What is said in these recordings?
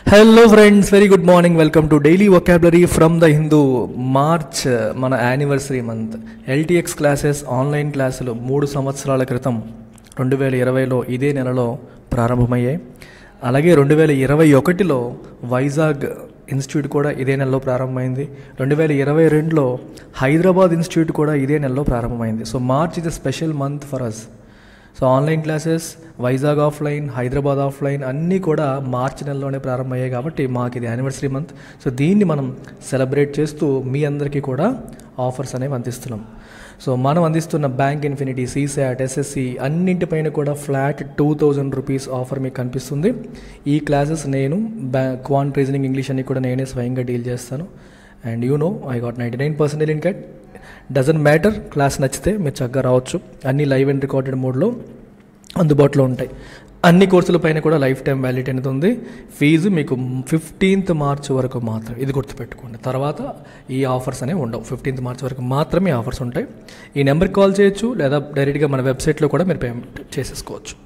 hello friends very good morning welcome to daily vocabulary from the Hindu March మన anniversary month LTX classes online క్లాసులు మూడు సంవత్సరాల క్రితం రెండు వేల ఇరవైలో ఇదే నెలలో ప్రారంభమయ్యాయి అలాగే రెండు వేల ఇరవై ఒకటిలో వైజాగ్ ఇన్స్టిట్యూట్ కూడా ఇదే నెలలో ప్రారంభమైంది రెండు వేల ఇరవై రెండులో హైదరాబాద్ ఇన్స్టిట్యూట్ కూడా ఇదే నెలలో ప్రారంభమైంది so March is a special month for us so online classes Vizag offline Hyderabad offline అన్నీ కూడా మార్చి నెలలోనే ప్రారంభమయ్యాయి కాబట్టి మాకు ఇది యానివర్సరీ మంత్ సో దీన్ని మనం సెలబ్రేట్ చేస్తూ మీ అందరికీ కూడా ఆఫర్స్ అనేవి అందిస్తున్నాం సో మనం అందిస్తున్న బ్యాంక్ ఇన్ఫినిటీ సీసాట్ ఎస్ఎస్సి అన్నింటిపైన కూడా flat two thousand rupees offer మీకు కనిపిస్తుంది ఈ క్లాసెస్ నేను బ్యా క్వాంట్ రీజనింగ్ ఇంగ్లీష్ అన్ని కూడా నేనే స్వయంగా డీల్ చేస్తాను and you know I got ninety nine percentage in cut dozen matter class నచ్చితే మీరు చక్కగా రావచ్చు అన్ని లైవ్ అండ్ రికార్డెడ్ మోడ్లో అందుబాటులో ఉంటాయి అన్ని కోర్సుల పైన కూడా లైఫ్ టైం వ్యాలిటీ అనేది ఉంది ఫీజు మీకు ఫిఫ్టీన్త్ మార్చ్ వరకు మాత్రం ఇది గుర్తుపెట్టుకోండి తర్వాత ఈ ఆఫర్స్ అనేవి ఉండవు ఫిఫ్టీన్త్ మార్చ్ వరకు మాత్రమే ఆఫర్స్ ఉంటాయి ఈ నెంబర్కి కాల్ చేయొచ్చు లేదా డైరెక్ట్గా మన వెబ్సైట్లో కూడా మీరు పేమెంట్ చేసేసుకోవచ్చు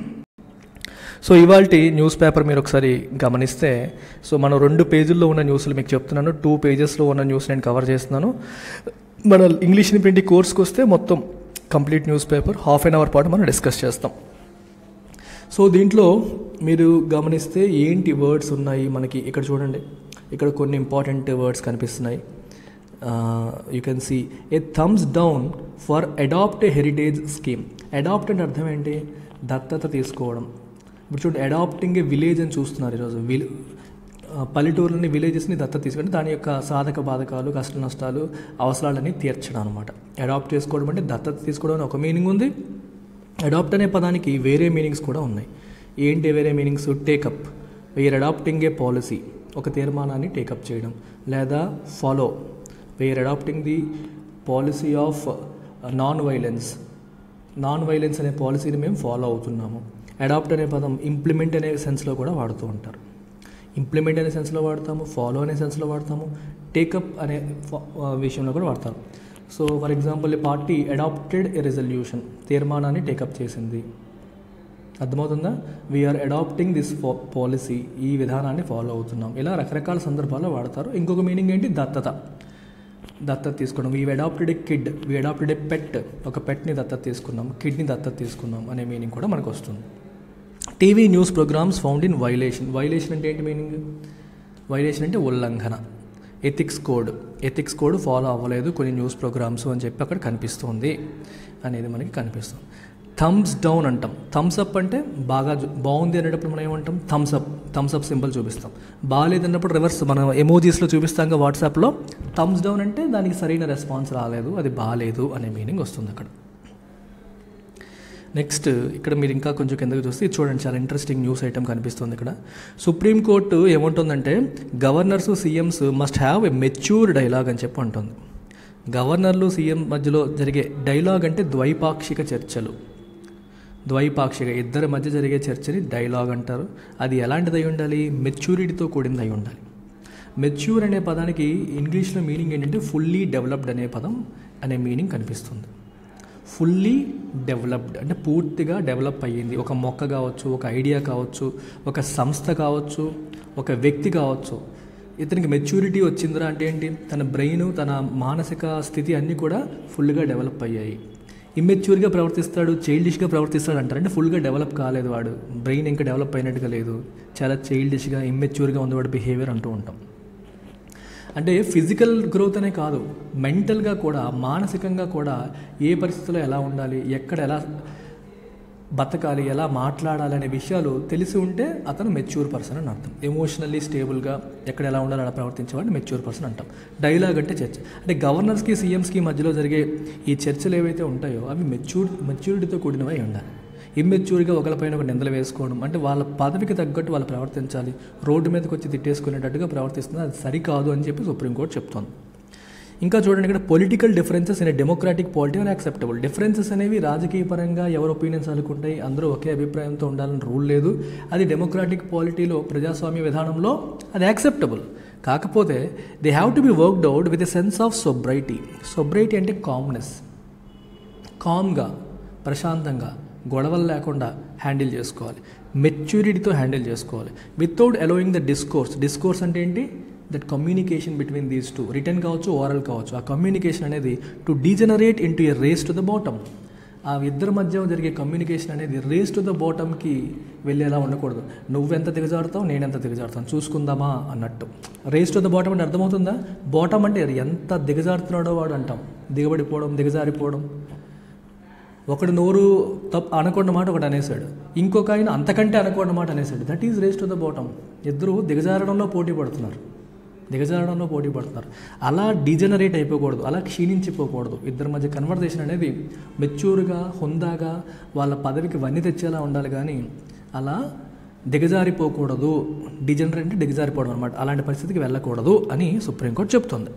సో ఇవాళ న్యూస్ పేపర్ మీరు ఒకసారి గమనిస్తే సో మనం రెండు పేజీల్లో ఉన్న న్యూస్లు మీకు చెప్తున్నాను టూ పేజెస్లో ఉన్న న్యూస్ నేను కవర్ చేస్తున్నాను మన ఇంగ్లీష్ ప్రింట్ కోర్స్కి వస్తే మొత్తం complete news paper half an hour పాటు మనం డిస్కస్ చేస్తాం సో దీంట్లో మీరు గమనిస్తే ఏంటి వర్డ్స్ ఉన్నాయి మనకి ఇక్కడ చూడండి ఇక్కడ కొన్ని ఇంపార్టెంట్ వర్డ్స్ కనిపిస్తున్నాయి you can see a thumbs down for adopt a heritage scheme adopt అంటే అర్థం ఏంటి దత్తత తీసుకోవడం ఇప్పుడు చూడండి అడాప్టింగ్ ఏ విలేజ్ అని చూస్తున్నారు ఈరోజు విల్ పల్లెటూరుని విలేజెస్ని దత్తత తీసుకుంటే దాని యొక్క సాధక బాధకాలు కష్ట నష్టాలు అవసరాలన్నీ తీర్చడం అనమాట అడాప్ట్ చేసుకోవడం అంటే దత్తత తీసుకోవడం అని ఒక మీనింగ్ ఉంది అడాప్ట్ అనే పదానికి వేరే మీనింగ్స్ కూడా ఉన్నాయి ఏంటి వేరే meanings take up where adopting a policy ఒక తీర్మానాన్ని టేకప్ చేయడం లేదా follow where adopting the policy of non violence non violence అనే పాలసీని మేము ఫాలో అవుతున్నాము అడాప్ట్ అనే పదం ఇంప్లిమెంట్ అనే సెన్స్లో కూడా వాడుతూ ఉంటారు ఇంప్లిమెంట్ అనే సెన్స్లో వాడతాము ఫాలో అనే సెన్స్లో వాడతాము టేకప్ అనే విషయంలో కూడా వాడతారు సో ఫర్ ఎగ్జాంపుల్ ఈ పార్టీ అడాప్టెడ్ ఎ రెజల్యూషన్ తీర్మానాన్ని టేకప్ చేసింది అర్థమవుతుందా వీఆర్ అడాప్టింగ్ దిస్ పాలసీ ఈ విధానాన్ని ఫాలో అవుతున్నాం ఇలా రకరకాల సందర్భాల్లో వాడతారు ఇంకొక మీనింగ్ ఏంటి దత్తత దత్తత తీసుకోవడం we adopted a kid we adopted a pet ఒక పెట్ని దత్తత తీసుకున్నాం కిడ్ని దత్తత తీసుకున్నాం అనే మీనింగ్ కూడా మనకు వస్తుంది TV news programs found in violation violation అంటే ఏంటి మీనింగ్ వైలేషన్ అంటే ఉల్లంఘన ethics code ethics code follow అవ్వలేదు కొన్ని న్యూస్ ప్రోగ్రామ్స్ అని చెప్పి అక్కడ కనిపిస్తుంది అనేది మనకి కనిపిస్తుంది థమ్స్ డౌన్ అంటాం థమ్స్ అప్ అంటే బాగా బాగుంది అనేటప్పుడు మనం ఏమంటాం thumbs up thumbs up symbol చూపిస్తాం బాగాలేదు అన్నప్పుడు రివర్స్ మనం ఎమోజీస్లో చూపిస్తాం వాట్సాప్లో థమ్స్ డౌన్ అంటే దానికి సరైన రెస్పాన్స్ రాలేదు అది బాగాలేదు అనే మీనింగ్ వస్తుంది అక్కడ నెక్స్ట్ ఇక్కడ మీరు ఇంకా కొంచెం కిందకి చూస్తే ఇది చూడండి చాలా ఇంట్రెస్టింగ్ న్యూస్ ఐటమ్ కనిపిస్తుంది ఇక్కడ సుప్రీంకోర్టు ఏముంటుందంటే governors CMs must have a mature dialogue అని చెప్పి ఉంటుంది గవర్నర్లు సీఎం మధ్యలో జరిగే డైలాగ్ అంటే ద్వైపాక్షిక చర్చలు ద్వైపాక్షిక ఇద్దరి మధ్య జరిగే చర్చని డైలాగ్ అంటారు అది ఎలాంటిది అయి ఉండాలి మెచ్యూరిటీతో కూడింది అయి ఉండాలి మెచ్యూర్ అనే పదానికి ఇంగ్లీష్లో మీనింగ్ ఏంటంటే ఫుల్లీ డెవలప్డ్ అనే పదం అనే మీనింగ్ కనిపిస్తుంది ఫుల్లీ డెవలప్డ్ అంటే పూర్తిగా డెవలప్ అయ్యింది ఒక మొక్క కావచ్చు ఒక ఐడియా కావచ్చు ఒక సంస్థ కావచ్చు ఒక వ్యక్తి కావచ్చు ఇతనికి మెచ్యూరిటీ వచ్చిందిరా అంటే ఏంటి తన బ్రెయిన్ తన మానసిక స్థితి అన్నీ కూడా ఫుల్గా డెవలప్ అయ్యాయి ఇమ్మెచ్యూర్గా ప్రవర్తిస్తాడు చైల్డిష్గా ప్రవర్తిస్తాడు అంటారు అంటే ఫుల్గా డెవలప్ కాలేదు వాడు బ్రెయిన్ ఇంకా డెవలప్ అయినట్టుగా లేదు చాలా చైల్డిష్గా ఇమ్మెచ్యూర్గా ఉంది వాడు బిహేవియర్ అంటూ ఉంటాం అంటే ఫిజికల్ గ్రోత్ అనే కాదు మెంటల్గా కూడా మానసికంగా కూడా ఏ పరిస్థితిలో ఎలా ఉండాలి ఎక్కడ ఎలా బతకాలి ఎలా మాట్లాడాలి అనే విషయాలు తెలిసి ఉంటే అతను మెచ్యూర్ పర్సన్ అని అర్థం ఎమోషనల్లీ స్టేబుల్గా ఎక్కడ ఎలా ఉండాలి అలా ప్రవర్తించేవాడిని మెచ్యూర్ పర్సన్ అంటాం డైలాగ్ అంటే చర్చ అంటే గవర్నర్స్కి సీఎంస్కి మధ్యలో జరిగే ఈ చర్చలు ఏవైతే ఉంటాయో అవి మెచ్యూర్ మెచ్యూరిటీతో కూడినవై ఉండాలి ఇమ్మెచ్యూర్గా ఒకరిపైన ఒక నిందలు వేసుకోవడం అంటే వాళ్ళ పదవికి తగ్గట్టు వాళ్ళు ప్రవర్తించాలి రోడ్డు మీదకి వచ్చి తిట్టేసుకునేటట్టుగా ప్రవర్తిస్తుంది అది సరికాదు అని చెప్పి సుప్రీంకోర్టు చెప్తోంది ఇంకా చూడండి ఇక్కడ political differences in democratic polity are acceptable differences అనేవి రాజకీయ పరంగా ఎవరు ఒపీనియన్స్ అనుకుంటాయి అందరూ ఒకే అభిప్రాయంతో ఉండాలని రూల్ లేదు అది డెమోక్రాటిక్ పాలిటీలో ప్రజాస్వామ్య విధానంలో అది యాక్సెప్టబుల్ కాకపోతే they have to be worked out with a sense of sobriety sobriety అంటే కామ్నెస్ కామ్గా ప్రశాంతంగా గొడవలు లేకుండా హ్యాండిల్ చేసుకోవాలి మెచ్యూరిటీతో హ్యాండిల్ చేసుకోవాలి without allowing the discourse discourse అంటే ఏంటి that communication between these two written కావచ్చు ఓరల్ కావచ్చు ఆ కమ్యూనికేషన్ అనేది to degenerate into a race to the bottom ఆ ఇద్దరి మధ్య జరిగే కమ్యూనికేషన్ అనేది రేస్ టు ద బాటమ్కి వెళ్ళేలా ఉండకూడదు నువ్వెంత దిగజారుతావు నేనెంత దిగజారుతాను చూసుకుందామా అన్నట్టు రేస్ టు ద బాటమ్ అంటే అర్థమవుతుందా బాటమ్ అంటే ఎంత దిగజారుతున్నాడో వాడు అంటాం దిగబడిపోవడం దిగజారిపోవడం ఒకడు నోరు తప్పు అనకుండా మాట ఒకటి అనేసాడు ఇంకొక ఆయన అంతకంటే అనకుండా మాట అనేసాడు that is race to the bottom ఇద్దరు దిగజారడంలో పోటీ పడుతున్నారు దిగజారడంలో పోటీ పడుతున్నారు అలా డిజనరేట్ అయిపోకూడదు అలా క్షీణించిపోకూడదు ఇద్దరి మధ్య కన్వర్జేషన్ అనేది మెచ్యూర్గా హుందాగా వాళ్ళ పదవికి వన్ని తెచ్చేలా ఉండాలి కానీ అలా దిగజారిపోకూడదు డిజనరేట్ అంటే దిగజారిపోవడం అనమాట అలాంటి పరిస్థితికి వెళ్ళకూడదు అని సుప్రీంకోర్టు చెప్తుంది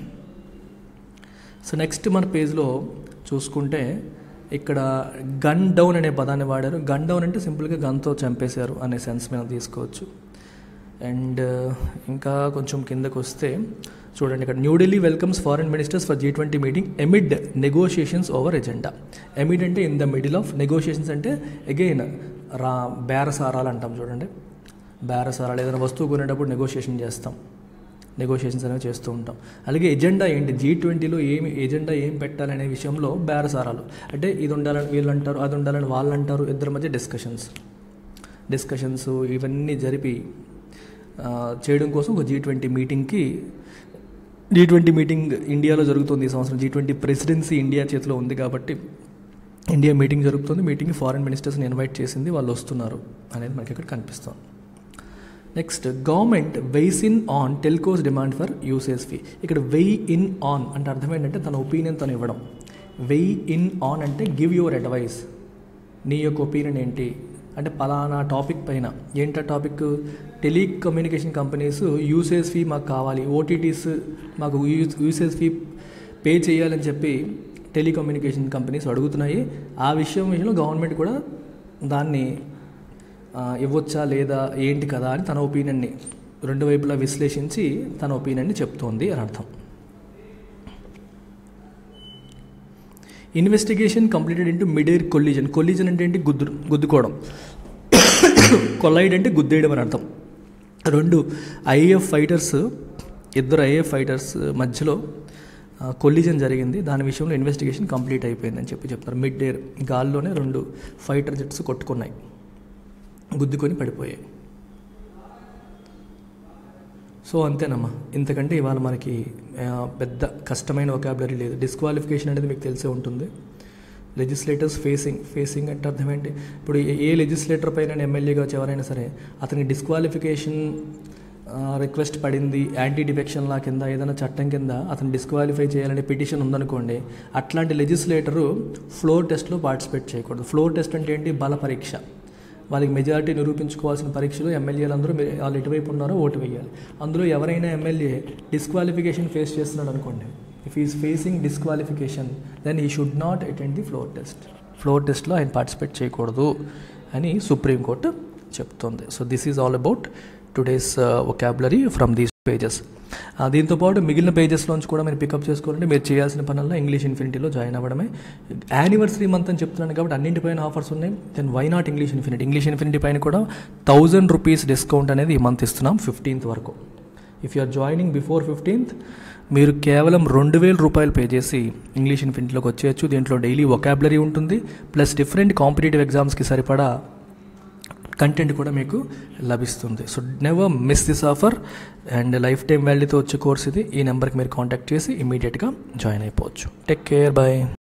సో నెక్స్ట్ మన పేజ్లో చూసుకుంటే ఇక్కడ గన్ డౌన్ అనే పదాన్ని వాడారు గన్ డౌన్ అంటే సింపుల్గా గన్తో చంపేశారు అనే సెన్స్ మీద తీసుకోవచ్చు అండ్ ఇంకా కొంచెం కిందకు వస్తే చూడండి ఇక్కడ New Delhi welcomes foreign ministers for G twenty meeting amid negotiations over agenda amid అంటే in the middle of negotiations అంటే అగైన్ రా బేరసారాలు అంటాం చూడండి బేరసారాలు ఏదైనా వస్తువు కొనేటప్పుడు నెగోషియేషన్ చేస్తాం నెగోషియేషన్స్ అనేవి చేస్తూ ఉంటాం అలాగే ఎజెండా ఏంటి జీ ట్వంటీలో ఏమి ఎజెండా ఏం పెట్టాలనే విషయంలో బేరసారాలు అంటే ఇది ఉండాలని వీళ్ళు అంటారు అది ఉండాలని వాళ్ళు అంటారు ఇద్దరి మధ్య డిస్కషన్స్ డిస్కషన్స్ ఇవన్నీ జరిపి ఆ, చేయడం కోసం ఒక జీ ట్వంటీ మీటింగ్కి జీ ట్వంటీ మీటింగ్ ఇండియాలో జరుగుతుంది ఈ సంవత్సరం జీ ట్వంటీ ప్రెసిడెన్సీ ఇండియా చేతిలో ఉంది కాబట్టి ఇండియా మీటింగ్ జరుగుతుంది మీటింగ్ ఫారెన్ మినిస్టర్స్ని ఇన్వైట్ చేసింది వాళ్ళు వస్తున్నారు అనేది మనకి ఇక్కడ కనిపిస్తుంది next government weighs in on telcos demand for usage fee ఇక్కడ వెయి ఇన్ ఆన్ అంటే అర్థం ఏంటంటే తన ఒపీనియన్ తను ఇవ్వడం వెయి ఇన్ ఆన్ అంటే గివ్ యువర్ అడ్వైస్ నీ యొక్క ఒపీనియన్ ఏంటి అంటే పలానా టాపిక్ పైన ఏంటా topic telecommunication companies usage fee మాకు కావాలి ఓటీటీస్ మాకు యూస్ యూసేజ్ ఫీ పే చేయాలని చెప్పి టెలికమ్యూనికేషన్ కంపెనీస్ అడుగుతున్నాయి ఆ విషయం విషయంలో గవర్నమెంట్ కూడా దాన్ని ఆ, ఇవ్వొచ్చా లేదా ఏంటి కదా అని తన ఒపీనియన్ని రెండు వైపులా విశ్లేషించి తన ఒపీనియన్ని చెప్తోంది అని అర్థం investigation completed into mid air collision collision అంటే ఏంటి గుద్దు గుద్దుకోవడం కొల్లైడ్ అంటే గుద్దేయడం అని అర్థం రెండు ఐఏఎఫ్ ఫైటర్స్ ఇద్దరు ఐఏఎఫ్ ఫైటర్స్ మధ్యలో కొల్లిజన్ జరిగింది దాని విషయంలో ఇన్వెస్టిగేషన్ కంప్లీట్ అయిపోయిందని చెప్పి చెప్తారు మిడ్ ఎయిర్ గాల్లోనే రెండు ఫైటర్ జెట్స్ కొట్టుకున్నాయి గుద్దుకొని పడిపోయాయి సో అంతేనమ్మా ఇంతకంటే ఇవాళ మనకి ఆ, పెద్ద కష్టమైన ఒకాబులరీ లేదు డిస్క్వాలిఫికేషన్ అనేది మీకు తెలిసే ఉంటుంది లెజిస్లేటర్స్ ఫేసింగ్ ఫేసింగ్ అంటే అర్థం ఏంటి ఇప్పుడు ఏ- ఏ లెజిస్లేటర్ పైన ఎమ్మెల్యేగా ఎవరైనా సరే అతనికి డిస్క్వాలిఫికేషన్ రిక్వెస్ట్ పడింది యాంటీ డిఫెక్షన్ లా కింద ఏదైనా చట్టం కింద అతను డిస్క్వాలిఫై చేయాలనే పిటిషన్ ఉందనుకోండి అట్లాంటి లెజిస్లేటరు ఫ్లోర్ టెస్ట్లో పార్టిసిపేట్ చేయకూడదు ఫ్లోర్ టెస్ట్ అంటే ఏంటి బల పరీక్ష వాళ్ళకి మెజారిటీ నిరూపించుకోవాల్సిన పరీక్షలు ఎమ్మెల్యేలు అందరూ మీ- వాళ్ళు ఎటువైపు ఉన్నారో ఓటు వేయాలి అందులో ఎవరైనా ఎమ్మెల్యే డిస్క్వాలిఫికేషన్ ఫేస్ చేస్తున్నాడు అనుకోండి if he's facing disqualification then he should not attend the floor test floor టెస్ట్లో ఆయన పార్టిసిపేట్ చేయకూడదు అని సుప్రీంకోర్టు చెప్తుంది so this is all about today's vocabulary from these pages దీంతో పాటు మిగిలిన పేజెస్లోంచి కూడా మీరు పికప్ చేసుకోవాలంటే మీరు చేయాల్సిన పనుల్లో ఇంగ్లీష్ ఇన్ఫినిటీలో జాయిన్ అవ్వడమే యానివర్సరీ మంత్ అని చెప్తున్నాను కాబట్టి అన్నింటిపైన ఆఫర్స్ ఉన్నాయి then why not English Infinity English Infinity పైన కూడా థౌజండ్ రూపీస్ డిస్కౌంట్ అనేది ఈ మంత్ ఇస్తున్నాం ఫిఫ్టీన్త్ వరకు if you are joining before fifteenth మీరు కేవలం రెండు వేల రూపాయలు పే చేసి ఇంగ్లీష్ ఇన్ఫినిటీలోకి వచ్చేయచ్చు దీంట్లో డైలీ ఒకాబులరీ ఉంటుంది ప్లస్ డిఫరెంట్ కాంపిటేటివ్ ఎగ్జామ్స్కి సరిపడా కంటెంట్ కూడా మీకు లభిస్తుంది so never miss this offer and life time వాల్యూతో వచ్చే కోర్స్ ఇది ఈ నెంబర్కి మీరు కాంటాక్ట్ చేసి ఇమీడియట్గా జాయిన్ అయిపోవచ్చు టేక్ కేర్ బాయ్